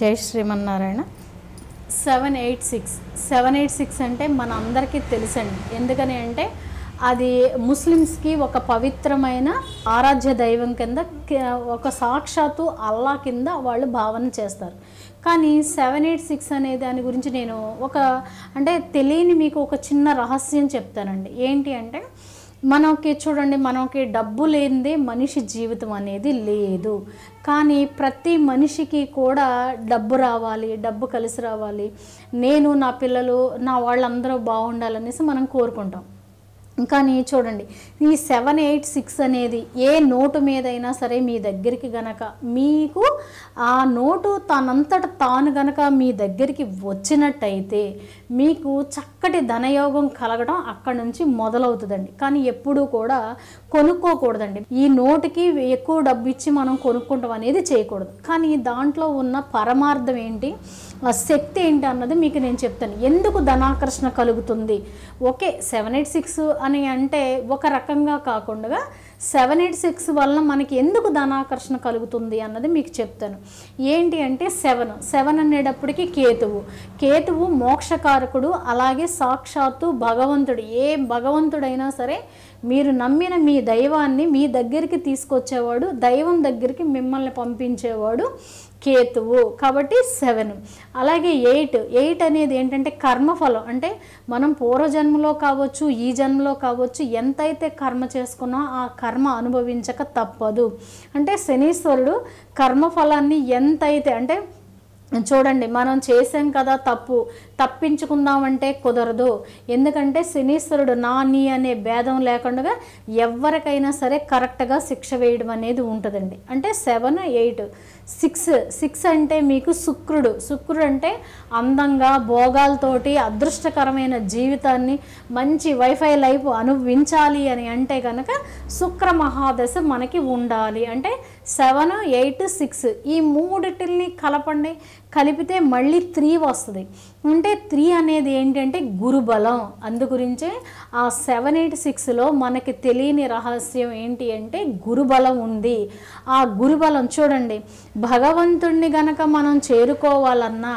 జై Srimannarayana seven eight six seven eight six అంటే మన అందరికీ తెలుసండి ఎందుకని అంటే అది ముస్లిమ్స్కి ఒక పవిత్రమైన ఆరాధ్య దైవం కింద కి- ఒక సాక్షాత్తు అల్లా కింద వాళ్ళు భావన చేస్తారు కానీ సెవెన్ ఎయిట్ సిక్స్ అనే దాని గురించి నేను ఒక అంటే తెలియని మీకు ఒక చిన్న రహస్యం చెప్తానండి ఏంటి అంటే మనకి చూడండి మనకి డబ్బు లేనిదే మనిషి జీవితం అనేది లేదు కానీ ప్రతి మనిషికి కూడా డబ్బు రావాలి డబ్బు కలిసి రావాలి నేను నా పిల్లలు నా వాళ్ళందరూ బాగుండాలనేసి మనం కోరుకుంటాం కానీ చూడండి ఈ సెవెన్ ఎయిట్ సిక్స్ అనేది ఏ నోటు మీదైనా సరే మీ దగ్గరికి గనక మీకు ఆ నోటు తనంతట తాను గనక మీ దగ్గరికి వచ్చినట్టయితే మీకు చక్కటి ధనయోగం కలగడం అక్కడ నుంచి మొదలవుతుందండి కానీ ఎప్పుడూ కూడా కొనుక్కోకూడదండి ఈ నోటుకి ఎక్కువ డబ్బు ఇచ్చి మనం కొనుక్కుంటాం అనేది చేయకూడదు కానీ దాంట్లో ఉన్న పరమార్థం ఏంటి ఆ శక్తి ఏంటి అన్నది మీకు నేను చెప్తాను ఎందుకు ధనాకర్షణ కలుగుతుంది ఓకే సెవెన్ ఎయిట్ సిక్స్ అని అంటే ఒక రకంగా కాకుండా సెవెన్ ఎయిట్ సిక్స్ వల్ల మనకి ఎందుకు ధనాకర్షణ కలుగుతుంది అన్నది మీకు చెప్తాను ఏంటి అంటే సెవెన్ సెవెన్ అనేటప్పటికి కేతువు కేతువు మోక్షకారకుడు అలాగే సాక్షాత్తు భగవంతుడు ఏ భగవంతుడైనా సరే మీరు నమ్మిన మీ దైవాన్ని మీ దగ్గరికి తీసుకొచ్చేవాడు దైవం దగ్గరికి మిమ్మల్ని పంపించేవాడు కేతువు కాబట్టి సెవెన్ అలాగే ఎయిట్ ఎయిట్ అనేది ఏంటంటే కర్మఫలం అంటే మనం పూర్వజన్మలో కావచ్చు ఈ జన్మలో కావచ్చు ఎంతైతే కర్మ చేసుకున్నా ఆ కర్మ అనుభవించక తప్పదు అంటే శనీశ్వరుడు కర్మఫలాన్ని ఎంతైతే అంటే చూడండి మనం చేసాం కదా తప్పు తప్పించుకుందామంటే కుదరదు ఎందుకంటే శనీశ్వరుడు నా నీ అనే భేదం లేకుండా ఎవరికైనా సరే కరెక్ట్గా శిక్ష వేయడం అనేది ఉంటుందండి అంటే సెవెన్ ఎయిట్ సిక్స్ సిక్స్ అంటే మీకు శుక్రుడు శుక్రుడు అంటే అందంగా భోగాలతోటి అదృష్టకరమైన జీవితాన్ని మంచి వైఫై లైఫ్ అనుభవించాలి అని అంటే కనుక శుక్ర మహాదశ మనకి ఉండాలి అంటే సెవెన్ ఎయిట్ సిక్స్ ఈ మూడిటిల్ని కలపండి కలిపితే మళ్ళీ త్రీ వస్తుంది అంటే త్రీ అనేది ఏంటంటే గురుబలం అందు గురించే ఆ సెవెన్ ఎయిట్ సిక్స్లో మనకి తెలియని రహస్యం ఏంటి అంటే గురుబలం ఉంది ఆ గురుబలం చూడండి భగవంతుణ్ణి గనక మనం చేరుకోవాలన్నా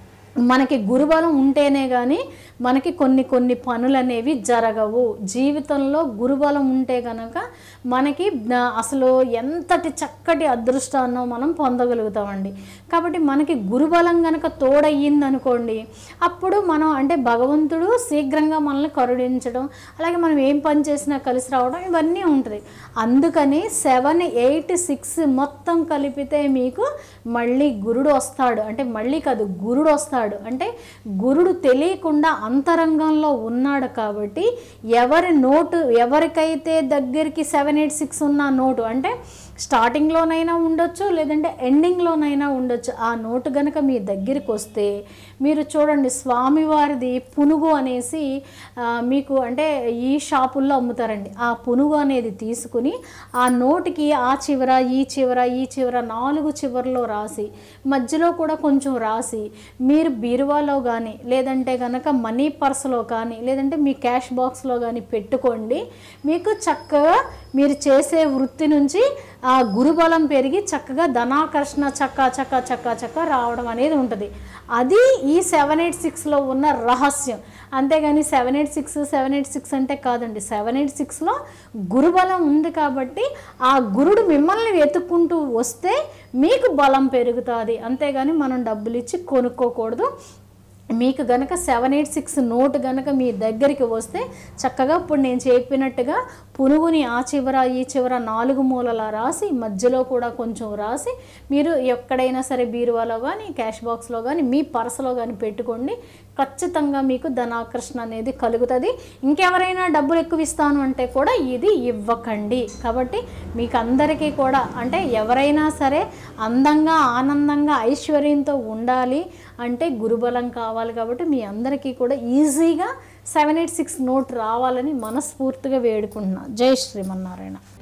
మనకి గురుబలం ఉంటేనే కానీ మనకి కొన్ని కొన్ని పనులు అనేవి జరగవు జీవితంలో గురుబలం ఉంటే కనుక మనకి న- అసలు ఎంతటి చక్కటి అదృష్టాన్నో మనం పొందగలుగుతామండి కాబట్టి మనకి గురుబలం కనుక తోడయ్యింది అనుకోండి అప్పుడు మనం అంటే భగవంతుడు శీఘ్రంగా మనల్ని కరుణించడం అలాగే మనం ఏం పని చేసినా కలిసి రావడం ఇవన్నీ ఉంటుంది అందుకని సెవెన్ ఎయిట్ సిక్స్ మొత్తం కలిపితే మీకు మళ్ళీ గురుడు వస్తాడు అంటే మళ్ళీ కాదు గురుడు వస్తాడు అంటే గురుడు తెలియకుండా అంతరంగంలో ఉన్నాడు కాబట్టి ఎవరి నోటు ఎవరికైతే దగ్గరికి సెవెన్ ఎయిట్ సిక్స్ ఉన్న నోటు అంటే స్టార్టింగ్లోనైనా ఉండొచ్చు లేదంటే ఎండింగ్లోనైనా ఉండొచ్చు ఆ నోటు గనక మీ దగ్గరికి వస్తే మీరు చూడండి స్వామివారిది పునుగు అనేసి ఆ, మీకు అంటే ఈ షాపుల్లో అమ్ముతారండి ఆ పునుగు అనేది తీసుకుని ఆ నోటికి ఆ చివర ఈ చివర ఈ చివర నాలుగు చివరలో రాసి మధ్యలో కూడా కొంచెం రాసి మీరు బీరువాలో కానీ లేదంటే కనుక మనీ పర్స్లో కానీ లేదంటే మీ క్యాష్ బాక్స్లో కానీ పెట్టుకోండి మీకు చక్కగా మీరు చేసే వృత్తి నుంచి ఆ గురుబలం పెరిగి చక్కగా ధనాకర్షణ చక్క చక్క చక్క చక్క రావడం అనేది ఉంటుంది అది ఈ సెవెన్ ఎయిట్ సిక్స్లో ఉన్న రహస్యం అంతేగాని seven eight six seven eight six అంటే కాదండి సెవెన్ ఎయిట్ సిక్స్లో గురుబలం ఉంది కాబట్టి ఆ గురుడు మిమ్మల్ని వెతుక్కుంటూ వస్తే మీకు బలం పెరుగుతుంది అంతేగాని మనం డబ్బులు ఇచ్చి కొనుక్కోకూడదు మీకు గనక సెవెన్ ఎయిట్ సిక్స్ నోట్ గనక మీ దగ్గరికి వస్తే చక్కగా ఇప్పుడు నేను చెప్పినట్టుగా పునుగుని ఆ చివర ఈ చివర నాలుగు మూలలా రాసి మధ్యలో కూడా కొంచెం రాసి మీరు ఎక్కడైనా సరే బీరువాలో కానీ క్యాష్ బాక్స్లో కానీ మీ పర్సులో కానీ పెట్టుకోండి ఖచ్చితంగా మీకు ధనాకర్షణ అనేది కలుగుతుంది ఇంకెవరైనా డబ్బులు ఎక్కువ ఇస్తాను అంటే కూడా ఇది ఇవ్వకండి కాబట్టి మీకు అందరికీ కూడా అంటే ఎవరైనా సరే అందంగా ఆనందంగా ఐశ్వర్యంతో ఉండాలి అంటే గురుబలం కావాలి కాబట్టి మీ అందరికీ కూడా ఈజీగా సెవెన్ ఎయిట్ సిక్స్ నోట్ రావాలని మనస్ఫూర్తిగా వేడుకుంటున్నాను జై శ్రీమన్నారాయణ